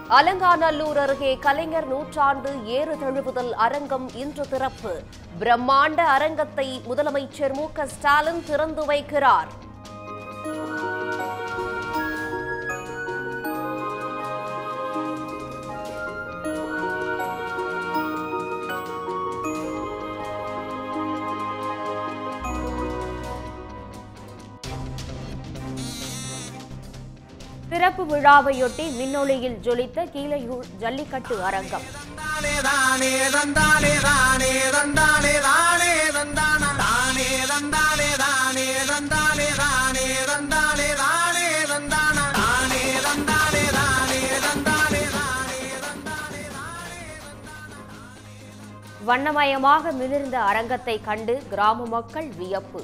அலங்காநல்லூர் அருகே கலைஞர் நூற்றாண்டு ஏறு தழுவுதல் அரங்கம் இன்று திறப்பு பிரம்மாண்ட அரங்கத்தை முதலமைச்சர் மு க ஸ்டாலின் திறந்து வைக்கிறார் திறப்பு விழாவையொட்டி மின்னொளியில் ஜொலித்த கீழையூர் ஜல்லிக்கட்டு அரங்கம் தானே தானே தந்தானே தானே தந்தானே தானே தந்தான தானே தந்தானே தானே தந்தானே தானே தந்தானே தானே தந்தான தானே தந்தானே தானே தந்தானே தானே தந்தானே வண்ணமயமாக மிளிர்ந்த அரங்கத்தை கண்டு கிராம மக்கள் வியப்பு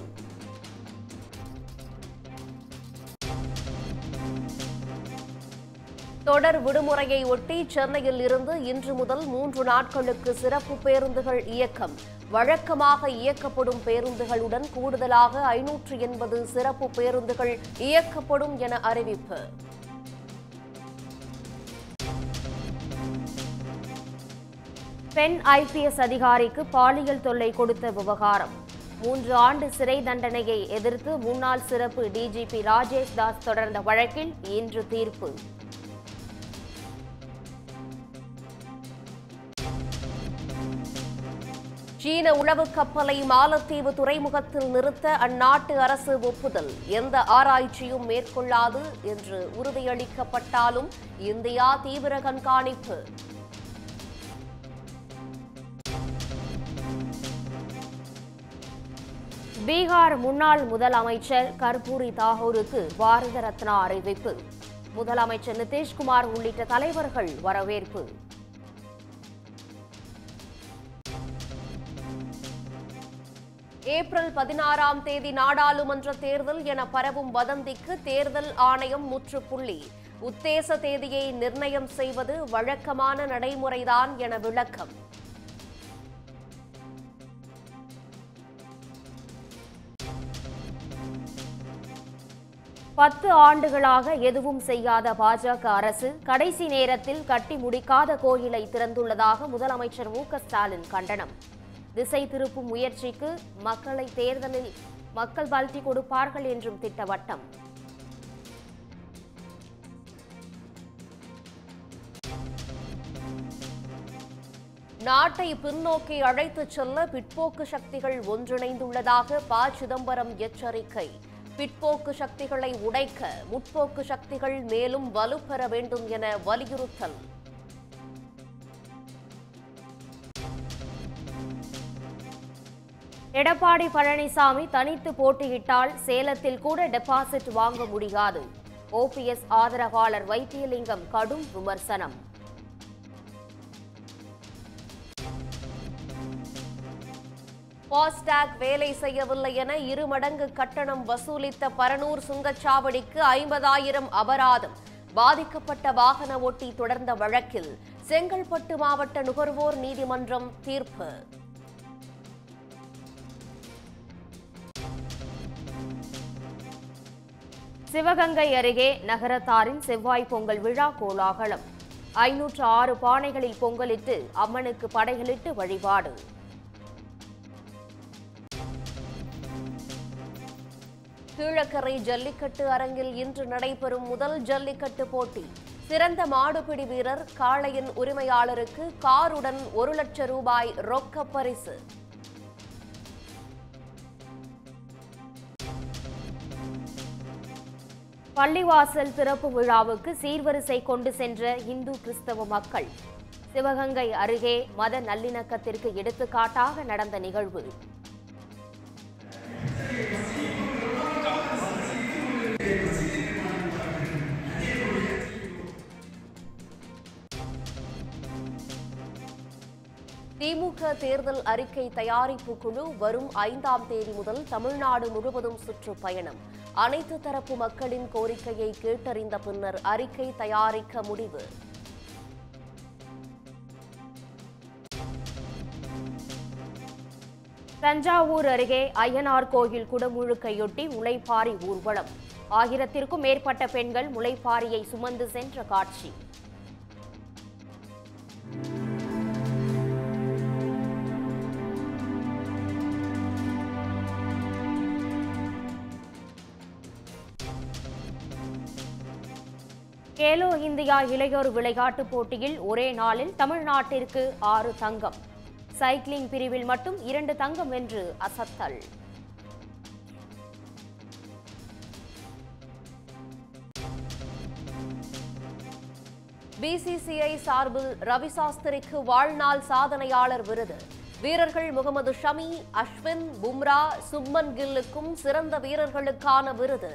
தொடர் விடுமுறையை ஒட்டி சென்னையில் இருந்து இன்று முதல் மூன்று நாட்களுக்கு சிறப்பு பேருந்துகள் இயக்கம் வழக்கமாக இயக்கப்படும் பேருந்துகளுடன் கூடுதலாக ஐநூற்று எண்பது சிறப்பு பேருந்துகள் இயக்கப்படும் என அறிவிப்பு பெண் ஐபிஎஸ் அதிகாரிக்கு பாலியல் தொல்லை கொடுத்த விவகாரம் மூன்று ஆண்டு சிறை தண்டனையை எதிர்த்து முன்னாள் சிறப்பு டிஜிபி ராஜேஷ் தாஸ் தொடர்ந்த வழக்கில் இன்று தீர்ப்பு சீன உளவுக் கப்பலை மாலத்தீவு துறைமுகத்தில் நிறுத்த அந்நாட்டு அரசு ஒப்புதல் எந்த ஆராய்ச்சியும் மேற்கொள்ளாது என்று உறுதியளிக்கப்பட்டாலும் இந்தியா தீவிர கண்காணிப்பு பீகார் முன்னாள் முதலமைச்சர் கர்பூரி தாகூருக்கு பாரத ரத்னா அறிவிப்பு முதலமைச்சர் நிதிஷ்குமார் உள்ளிட்ட தலைவர்கள் வரவேற்பு ஏப்ரல் பதினாறாம் தேதி நாடாளுமன்ற தேர்தல் என பரவும் வதந்திக்கு தேர்தல் ஆணையம் முற்றுப்புள்ளி உத்தேச தேதியை நிர்ணயம் செய்வது வழக்கமான நடைமுறைதான் என விளக்கம் பத்து ஆண்டுகளாக எதுவும் செய்யாத பாஜக அரசு கடைசி நேரத்தில் கட்டி முடிக்காத கோயிலை திறந்துள்ளதாக முதலமைச்சர் மு க ஸ்டாலின் கண்டனம் திசை திருப்பும் முயற்சிக்கு மக்களை தேர்தலில் மக்கள் பல்டி கொடுப்பார்கள் என்றும் திட்டவட்டம் நாட்டை பின்னோக்கி அழைத்துச் செல்ல பிற்போக்கு சக்திகள் ஒன்றிணைந்துள்ளதாக ப சிதம்பரம் எச்சரிக்கை பிற்போக்கு சக்திகளை உடைக்க முற்போக்கு சக்திகள் மேலும் வலுப்பெற வேண்டும் என வலியுறுத்தல் எடப்பாடி பழனிசாமி தனித்து போட்டியிட்டால் சேலத்தில் கூட டெபாசிட் வாங்க முடியாது ஓபிஎஸ் ஆதரவாளர் வைத்தியலிங்கம் கடும் விமர்சனம் ஃபாஸ்டாக் வேலை செய்யவில்லை என இரு மடங்கு கட்டணம் வசூலித்த பரனூர் சுங்கச்சாவடிக்கு ஐம்பதாயிரம் அபராதம் பாதிக்கப்பட்ட வாகன ஓட்டி தொடர்ந்த வழக்கில் செங்கல்பட்டு மாவட்ட நுகர்வோர் நீதிமன்றம் தீர்ப்பு சிவகங்கை அருகே நகரத்தாரின் செவ்வாய் பொங்கல் விழா கோலாகலம் ஐநூற்று ஆறு பானைகளில் பொங்கலிட்டு அம்மனுக்கு படைகளிட்டு வழிபாடு கீழக்கரை ஜல்லிக்கட்டு அரங்கில் இன்று நடைபெறும் முதல் ஜல்லிக்கட்டு போட்டி சிறந்த மாடுபிடி வீரர் காளையின் உரிமையாளருக்கு காருடன் ஒரு லட்சம் ரூபாய் ரொக்க பரிசு பள்ளிவாசல் திறப்பு விழாவுக்கு சீர்வரிசை கொண்டு சென்ற இந்து கிறிஸ்தவ மக்கள் சிவகங்கை அருகே மத நல்லிணக்கத்திற்கு எடுத்துக்காட்டாக நடந்த நிகழ்வு திமுக தேர்தல் அறிக்கை தயாரிப்பு குழு வரும் ஐந்தாம் தேதி முதல் தமிழ்நாடு முழுவதும் சுற்றுப்பயணம் அனைத்து தரப்பு மக்களின் கோரிக்கையை கேட்டறிந்த பின்னர் அறிக்கை தயாரிக்க முடிவு தஞ்சாவூர் அருகே அய்யனார் கோயில் குடமுழுக்கையொட்டி முளைப்பாரி ஊர்வலம் ஆயிரத்திற்கும் மேற்பட்ட பெண்கள் முளைப்பாரியை சுமந்து சென்ற காட்சி கேலோ இந்தியா இளையோர் விளையாட்டுப் போட்டியில் ஒரே நாளில் தமிழ்நாட்டிற்கு ஆறு தங்கம் சைக்கிளிங் பிரிவில் மட்டும் இரண்டு தங்கம் வென்று அசத்தல் பிசிசிஐ சார்பில் ரவி சாஸ்திரிக்கு வாழ்நாள் சாதனையாளர் விருது வீரர்கள் முகமது ஷமி அஸ்வின் பும்ரா சுப்மன் கில்லுக்கும் சிறந்த வீரர்களுக்கான விருது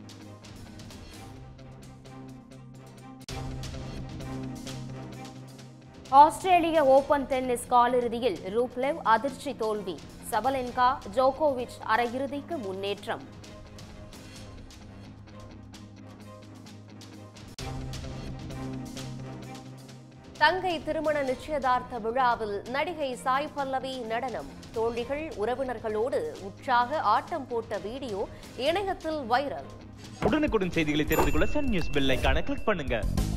ஆஸ்திரேலிய ஓபன் டென்னிஸ் காலிறுதியில் ரூப்லெவ் அதிர்ச்சி தோல்வி சபலென்கா ஜோகோவிச் அரையிறுதிக்கு முன்னேற்றம் தங்கை திருமண நிச்சயதார்த்த விழாவில் நடிகை சாய் பல்லவி நடனம் தோழிகள் உறவினர்களோடு உற்சாக ஆட்டம் போட்ட வீடியோ இணையத்தில் வைரல் உடனுக்குடன் செய்திகளை தெரிந்து கொள்ள சன் நியூஸ் பெல் ஐகானை கிளிக் பண்ணுங்க